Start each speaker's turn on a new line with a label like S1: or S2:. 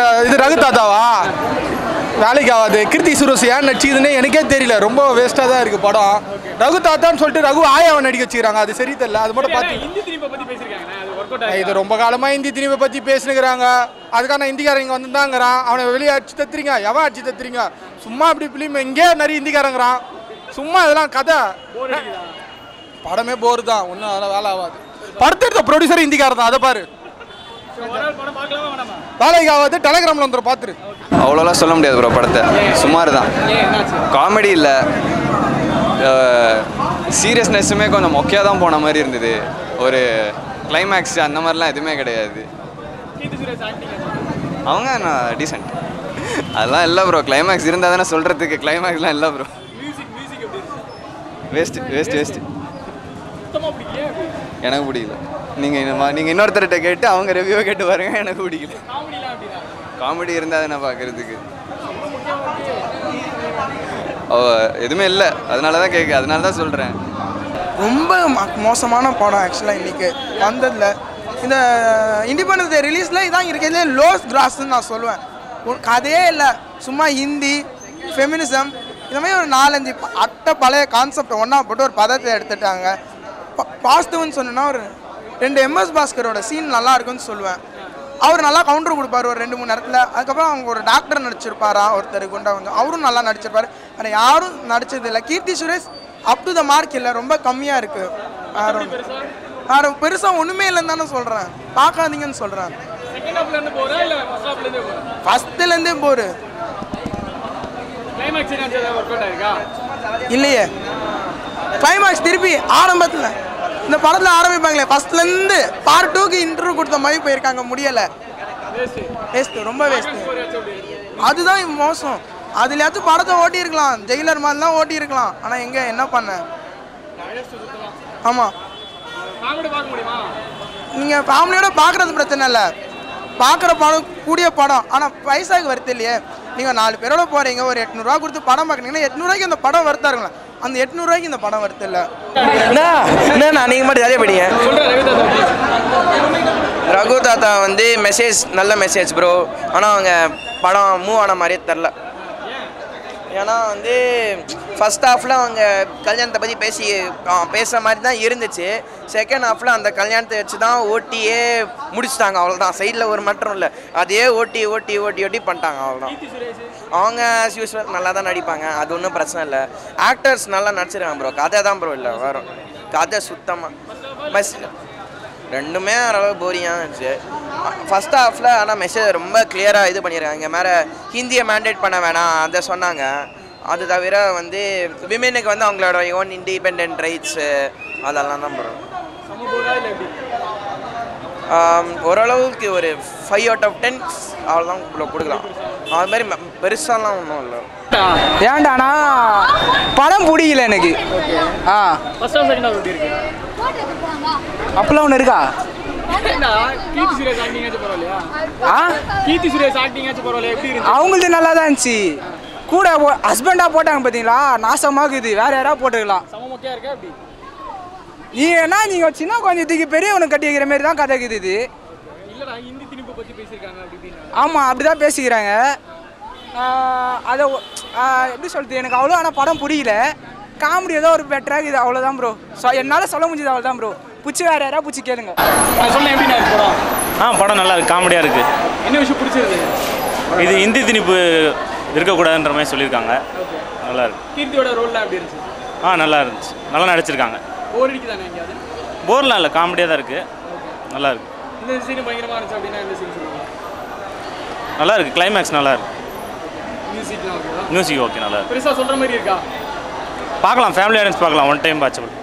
S1: இது ரகு தாத்தாவா வேலைக்கு ஆகாது கீர்த்தி சுரேஷ் ஏன் நடிச்சதுன்னு எனக்கே தெரியல ரொம்ப வேஸ்ட்டாக தான் இருக்குது படம் ரகு தாத்தான்னு சொல்லிட்டு ரகு ஆயாவை நடிக்க வச்சுக்கிறாங்க அது சரி தெரியல அது மட்டும் பார்த்து
S2: ஹிந்தி திணிப்பை பத்தி பேசியிருக்காங்க அது ஒர்க் அவுட்
S1: இது ரொம்ப காலமாக ஹிந்தி திணிப்பை பற்றி பேசுனுங்கிறாங்க அதுக்கான ஹிந்திக்காரங்க வந்து தாங்கிறான் அவனை வெளியே அடிச்சு தத்துறீங்க எவன் அடிச்சு தத்துறீங்க சும்மா இப்படி பிலிம் இங்கே நிறைய ஹிந்திக்காரங்கிறான் சும்மா இதெல்லாம் கதை படமே போர் தான் ஒன்றும் அதெல்லாம் வேலை ஆகாது படத்தை எடுத்த ப்ரொடியூசர் ஹிந்திக்காரர் தான் அதை பாரு
S2: ஒரு ஆள் படம் பார்க்கலாமா வேணாமா
S1: வேலைக்கு ஆகாது டெலகிராமில் வந்துடும் பார்த்துரு
S3: அவ்வளோலாம் சொல்ல முடியாது ப்ரோ படத்தை சுமார் தான்
S2: ஏன் என்னாச்சு
S3: காமெடி இல்லை சீரியஸ்னஸுமே கொஞ்சம் மொக்கையாக தான் போன மாதிரி இருந்தது ஒரு கிளைமேக்ஸ் அந்த மாதிரிலாம் எதுவுமே கிடையாது
S2: கீர்த்தி சுரேஷ் ஆக்டிங்
S3: அவங்க நான் டீசென்ட் அதெல்லாம் இல்லை ப்ரோ கிளைமேக்ஸ் இருந்தால் தானே சொல்கிறதுக்கு கிளைமேக்ஸ்லாம் இல்லை ப்ரோ
S2: மியூசிக் மியூசிக் எப்படி இருக்கு
S3: வேஸ்ட் வேஸ்ட் வேஸ்ட்
S2: சுத்தமா பிடிக்கலையே அப்படி
S3: எனக்கு பிடிக்கல நீங்கள் நீங்கள் இன்னொருத்தர்கிட்ட கேட்டு அவங்க ரிவ்யூவை கேட்டு பாருங்க எனக்கு பிடிக்கல
S2: காமெடிலாம் அப்படிதான்
S3: காமெடி இருந்தால் தானே பார்க்குறதுக்கு ஓ எதுவுமே இல்லை அதனால தான் கேட்க அதனால தான் சொல்கிறேன்
S4: ரொம்ப ம- மோசமான படம் ஆக்சுவலாக இன்றைக்கி வந்ததில் இந்த இண்டிபெண்டன்ஸ் டே ரிலீஸில் இதான் இருக்கிறதுலே லோஸ் கிராஸ்ன்னு நான் சொல்லுவேன் ஒரு கதையே இல்லை சும்மா ஹிந்தி ஃபெமினிசம் இந்த மாதிரி ஒரு நாலஞ்சு ப- அட்டை பழைய கான்செப்ட் ஒன்றா போட்டு ஒரு பதத்தை எடுத்துட்டாங்க பாசிட்டிவ்னு சொன்னேன்னா ஒரு ரெண்டு எம்எஸ் பாஸ்கரோட சீன் நல்லா இருக்குன்னு சொல்லுவேன் அவர் நல்லா கவுண்டர் கொடுப்பாரு ஒரு ரெண்டு மூணு நேரத்தில் அதுக்கப்புறம் அவங்க ஒரு டாக்டர் நடிச்சிருப்பாராம் ஒருத்தர் குண்டா கொஞ்சம் அவரும் நல்லா நடிச்சிருப்பாரு ஆனால் யாரும் நடிச்சது இல்லை Keerthy Suresh up to the mark இல்லை ரொம்ப கம்மியாக இருக்குது யாரும் யாரும் பெருசாக ஒன்றுமே இல்லைன்னு தானே சொல்கிறேன் பார்க்காதீங்கன்னு சொல்கிறேன்
S2: செகண்ட் ஹாஃப்ல இருந்து போறா இல்ல ஃபர்ஸ்ட் ஹாஃப்ல இருந்தே போறா
S4: ஃபஸ்ட்டுலேருந்தே போரு
S2: கிளைமேக்ஸ் என்ன ஒர்க் அவுட் ஆயிருக்கா
S4: இல்லையே கிளைமாக்ஸ் திருப்பி ஆரம்பத்தில் இந்த படத்தில் ஆரம்பிப்பாங்களே ஃபஸ்ட்லேருந்து பார்ட் டூக்கு இன்டர்வியூ கொடுத்த மாதிரி போயிருக்காங்க முடியலை
S2: வேஸ்ட்
S4: வேஸ்ட்டு ரொம்ப வேஸ்ட்டு
S2: ஒரு ஆச்சு அப்படி இருக்கு
S4: அதுதான் மோசம் அதுலயாச்சும் படத்தை ஓட்டியிருக்கலாம் ஜெயிலர் மாதிரிலாம் ஓட்டியிருக்கலாம் ஆனால் எங்கே என்ன பண்ண ஆமாம்
S2: காமெடி பார்க்க முடியுமா
S4: நீங்கள் ஃபேமிலியோட பார்க்குறது பிரச்சனை இல்லை பார்க்குற படம் கூடிய படம் ஆனால் பைசாக்கு வருது இல்லையே நீங்கள் நாலு பேரோட போகிறீங்க ஒரு எட்நூறுவா கொடுத்து படம் பார்க்குறீங்கன்னா எட்நூறுவாய்க்கு இந்த படம் வருத்தா இருக்கலாம் அந்த எட்நூறுவாய்க்கு இந்த படம் வருது இல்லை
S5: என்ன நீங்கள் மட்டும் ஜாலியாக படிங்க
S2: சொல்ற ரவி தாத்தா
S5: ரகு தாத்தா வந்து மெசேஜ் நல்ல மெசேஜ் ப்ரோ ஆனால் அவங்க படம் மூவ் ஆன மாதிரியே தெரில ஏன்னா வந்து ஃபஸ்ட் ஹாஃபில் அவங்க கல்யாணத்தை பற்றி பேசி ஆ, பேசுகிற மாதிரி தான் இருந்துச்சு செகண்ட் ஹாஃபில் அந்த கல்யாணத்தை வச்சு தான் ஓட்டியே முடிச்சிட்டாங்க அவ்வளோதான் சைடில் ஒரு மட்டும் இல்லை அதே ஓட்டி ஓட்டி ஓட்டி ஓட்டி பண்ணிட்டாங்க அவ்வளோதான் அவங்க as usual நல்லா தான் நடிப்பாங்க அது ஒன்றும் பிரச்சனை இல்லை ஆக்டர்ஸ் நல்லா நடிச்சிருக்காங்க ப்ரோ கதை தான் ப்ரோ இல்லை வரும் கதை சுத்தமாக பஸ் ரெண்டுமே ஓரளவு போரிங்காக இருந்துச்சு ஃபஸ்ட் ஹாஃபில் ஆனால் மெசேஜ் ரொம்ப கிளியராக இது பண்ணியிருக்காங்க இங்கே மேலே ஹிந்தியை மேண்டேட் பண்ண வேணாம் அதை சொன்னாங்க அது தவிர வந்து விமெனுக்கு வந்து அவங்களோட ஓன் இண்டிபெண்ட் ரைட்ஸு அதெல்லாம் தான் ப்ரோ
S2: சம போரா இல்ல எப்படி
S5: ஓரளவுக்கு ஒரு ஃபைவ் அவுட் ஆஃப் டென் அவ்வளோதான் ப்ரோ கொடுக்கலாம் அது மாதிரி ம- பெருசாலாம் ஒன்றும் இல்லை
S6: ஏன்டானா படம் பிடிக்கல எனக்கு ஆ
S2: ஃபர்ஸ்ட் ஹாஃப் செகண்ட் ஹாஃப் எப்படி இருக்கு
S6: அப்பெல்லாம் ஒன்று இருக்கா
S2: ஏன்டா கீர்த்தி சுரேஷ் ஆக்டிங் ஆச்சு பரவாயில்லையா
S6: ஆ
S2: கீர்த்தி சுரேஷ் ஆக்டிங் ஆச்சு பரவாயில்லையா எப்படி இருக்கு
S6: அவங்களது நல்லா தான் இருந்துச்சு கூட ஹஸ்பண்டாக போட்டாங்க பார்த்தீங்களா நாசமாக்குது வேற யாராவது போட்டுக்கலாம்
S2: சம மொக்கையா இருக்கா அப்படி
S6: நீ என்ன நீங்கள் சின்ன கொஞ்சத்துக்கு பெரியவனுக்கு கட்டி வைக்கிற மாதிரி தான் கதை இருக்குது இது
S2: இல்லடா ஹிந்தி திணிப்பு பத்தி பேசியிருக்காங்க அப்படி இப்படின்னு
S6: ஆமாம் அப்படி தான் பேசிக்கிறாங்க அதை ஒ- ஆ, எப்படி சொல்கிறது எனக்கு அவ்வளோ ஆனால் படம் புரியல காமெடி ஏதோ ஒரு பெட்டராக இது அவ்வளோதான் ப்ரோ என்னால் சொல்ல முடிஞ்சது அவ்வளோதான் ப்ரோ பிடிச்சி வேறு யாராவது பிடிச்சி கேளுங்க
S2: நான் சொன்னேன் எப்படி நான் படம்
S7: ஆ படம் நல்லா இருக்கு காமெடியாக இருக்குது
S2: என்ன விஷயம் பிடிச்சிருக்கு
S7: இது இந்தி திணிப்பு இருக்கக்கூடாதுன்ற மாதிரி சொல்லியிருக்காங்க நல்லா இருக்கு
S2: கீர்த்தியோட ரோல்லாம் எப்படி இருந்துச்சு
S7: ஆ நல்லா இருந்துச்சு நல்லா நடிச்சிருக்காங்க
S2: போர் அடிக்குதானே எங்கேயாவது
S7: போர்லாம் இல்லை காமெடியாக தான் இருக்குது நல்லா இருக்கு
S2: இந்த சீன் பயங்கரமா இருந்துச்சு அப்படின்னா இந்த சீன் சொல்லுவாங்க
S7: நல்லா இருக்கு கிளைமேக்ஸ் நல்லா இருக்கு
S2: மியூசிக்லாம் ஓகேவா
S7: மியூசிக் ஓகே நல்லா இருக்கு
S2: பெருசா சொல்ற மாதிரி இருக்கா
S7: பார்க்கலாம் ஃபேமிலி ஆடியன்ஸ் பார்க்கலாம் ஒன் டைம் வாட்சபிள்